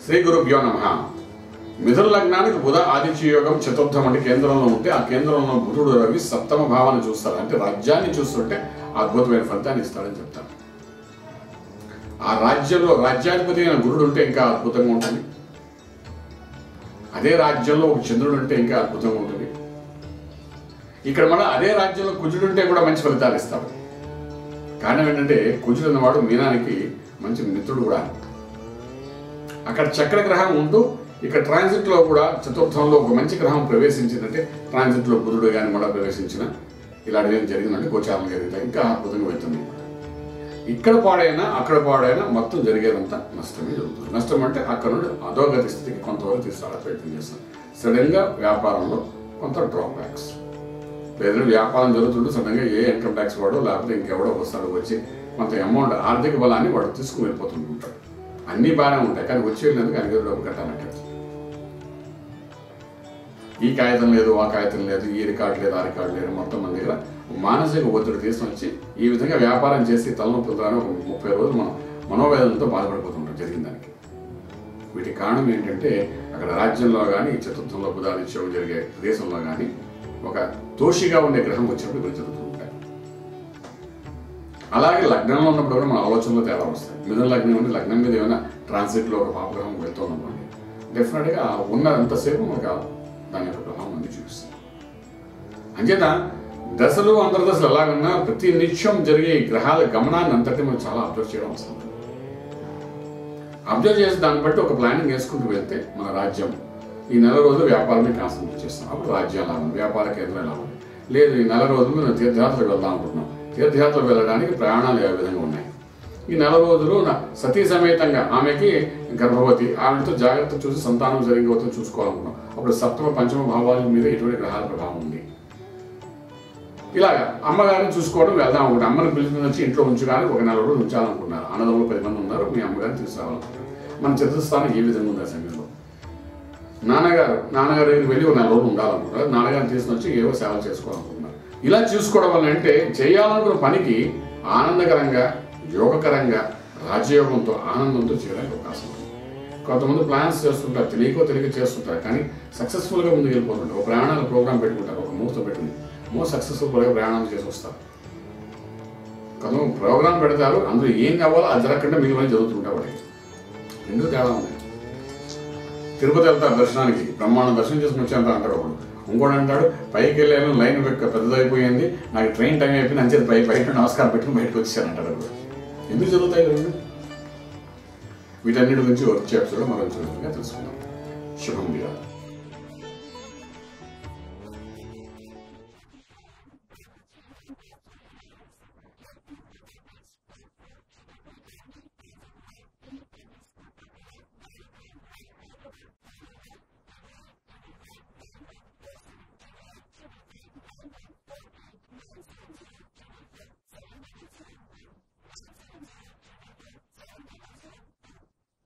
శ్రీ గురుభ్యో నమ మిథున లగ్నానికి బుధ ఆదిత్య యోగం చతుర్థం అంటే కేంద్రంలో ఉంటే ఆ కేంద్రంలో బుధుడు రవి సప్తమ భావాన్ని చూస్తారు అంటే రాజ్యాన్ని చూస్తుంటే అద్భుతమైన ఫలితాన్ని ఇస్తాడని చెప్తారు ఆ రాజ్యంలో రాజ్యాధిపతి అయిన గురుడు ఉంటే ఇంకా అద్భుతంగా ఉంటుంది అదే రాజ్యంలో ఒక చంద్రుడు ఉంటే ఇంకా అద్భుతంగా ఉంటుంది ఇక్కడ మన అదే రాజ్యంలో కుజుడు ఉంటే కూడా మంచి ఫలితాలు ఇస్తాడు కారణం ఏంటంటే కుజుడు అన్నవాడు మీనానికి మంచి మిత్రుడు కూడా అక్కడ చక్ర గ్రహం ఉంటూ ఇక్కడ ట్రాన్సిట్లో కూడా చతుర్థంలో ఒక మంచి గ్రహం ప్రవేశించిందంటే ట్రాన్సిట్లో బుధుడు కానీ కూడా ప్రవేశించిన ఇలాంటివి ఏం జరిగిందంటే గోచారం జరుగుతాయి ఇంకా అద్భుతంగా వెళ్తుంది ఇక్కడ పాడైనా అక్కడ పాడైనా మొత్తం జరిగేదంతా నష్టమే జరుగుతుంది నష్టం అంటే అక్కడ నుండి అధోగతి స్థితికి కొంతవరకు తీసుకురావడానికి ప్రయత్నం చేస్తాం సడన్గా వ్యాపారంలో కొంత డ్రాప్ బ్యాక్స్ లేదంటే వ్యాపారం జరుగుతుంటే సడన్గా ఏ ఇన్కమ్ ట్యాక్స్ వాడో లేకపోతే ఇంకెవడో వస్తాడు వచ్చి కొంత అమౌంట్ ఆర్థిక బలాన్ని వాడు తీసుకుని వెళ్ళిపోతుంటాడు అన్నీ బాగానే ఉంటాయి కానీ వచ్చి వెళ్ళినందుకు ఆయనకి ఏదో డబ్బు కట్టాలంటే ఈ కాగితం లేదు ఆ కాగితం లేదు ఈ రికార్డు లేదు ఆ రికార్డు లేదు మొత్తం మన దగ్గర మానసిక ఒత్తిడి తీసుకొని వచ్చి ఈ విధంగా వ్యాపారం చేసి తలనొప్పులతో ఒక ముప్పై రోజులు మనం మనోవేదనతో బాధపడిపోతుంటాం జరిగిన దానికి వీటికి కారణం ఏంటంటే అక్కడ రాజ్యంలో కానీ చతుర్థంలో బుధాదిత్యం జరిగే ప్రదేశంలో కానీ ఒక దోషిగా ఉండే గ్రహం వచ్చినప్పుడు ఇవి జరుగుతూ ఉంటాయి అలాగే లగ్నంలో ఉన్నప్పుడు కూడా మన ఆలోచనలో తేడా వస్తాయి మిథున లగ్నం అంటే లగ్నం మీద ఏమైనా ట్రాన్సిట్లో ఒక పాపగ్రహం వెళ్తున్నప్పుడు డెఫినెట్గా ఉన్నంతసేపు మనకు దాని యొక్క ప్రభావం అనేది చూపిస్తుంది అంచేత దశలు అంతర్దశలు ఎలాగన్నా ప్రతి నిత్యం జరిగే ఈ గ్రహాల గమనాన్ని అంతటి మనం చాలా అబ్జర్వ్ చేయడం అవసరం ఉంటుంది. అబ్జర్వ్ చేసి దాన్ని బట్టి ఒక ప్లానింగ్ వేసుకుంటూ వెళ్తే మన రాజ్యం ఈ నెల రోజులు వ్యాపారమే కాన్సన్ట్రేట్ చేస్తాం అప్పుడు రాజ్యం ఎలా ఉంది వ్యాపార కేంద్రం ఎలా ఉంది లేదు ఈ నెల రోజులు మేము తీర్థయాత్రకు వెళ్దాం అనుకుంటున్నాం తీర్థయాత్రకు వెళ్ళడానికి ప్రయాణాలు ఏ విధంగా ఉన్నాయి ఈ నెల రోజులు నా సతీ సమేతంగా ఆమెకి గర్భవతి ఆమెతో జాగ్రత్త చూసి సంతానం సరిగ్గా అవుతుందో చూసుకోవాలనుకున్నాం అప్పుడు సప్తమ పంచమ భావాల మీద ఎటువంటి గ్రహాల ప్రభావం ఉంది ఇలాగా అమ్మగారిని చూసుకోవడం వెళ్దాం అనుకుంటాం అమ్మని పిలిచిన వచ్చి ఇంట్లో ఉంచడానికి ఒక నెల రోజులు ఉంచాలనుకున్నారు అన్నదమ్ములు పది మంది ఉన్నారు మీ అమ్మగారిని తీసుకురావాలనుకుంటారు మన చతుర్థస్థానం ఏ విధంగా ఉంది ఆ సమయంలో నాన్నగారు నాన్నగారు దగ్గరికి వెళ్ళి ఒక నెల రోజులు ఉండాలనుకుంటారు నాన్నగారిని తీసుకుని వచ్చి ఏవో సేవలు చేసుకోవాలనుకుంటున్నారు ఇలా చూసుకోవడం వల్ల అంటే చేయాలనుకున్న పనికి ఆనందకరంగా యోగకరంగా రాజయోగంతో ఆనందంతో చేయడానికి అవకాశం ఉంది కొంతమంది ప్లాన్స్ చేస్తుంటారు తెలియకో తెలియక చేస్తుంటారు కానీ సక్సెస్ఫుల్గా ముందుకు వెళ్ళిపోతుంటారు ఒక ప్రయాణాల ప్రోగ్రామ్ పెట్టుకుంటారు ఒక ముహూర్తం పెట్టుకుని మోస్ట్ సక్సెస్ఫుల్గా ప్రయాణాలు చేసి వస్తారు కొంతమంది ప్రోగ్రామ్ పెడతారు అందులో ఏం కావాలో అది జరగకుండా మిగిలిన జరుగుతుంటాయి వాడికి ఎందుకు తేడా ఉంది తిరుపతి వెళ్తారు దర్శనానికి బ్రహ్మాండం దర్శనం చేసుకుని వచ్చేంత అంటారు ఒకడు ఇంకోటి అంటాడు పైకి వెళ్ళాను లైన్ పెక్క పెద్దదైపోయింది నాకు ట్రైన్ టైం అయిపోయింది అంచేది పై బయట నమస్కారం పెట్టుకుని బయటకు వచ్చాను అంటాడు ఒకడు. ఎందుకు జరుగుతాయి రెండు వీటన్నిటి గురించి వచ్చే ఎపిసోడ్ మనం తెలుసుకుందాం శుభం విరాట్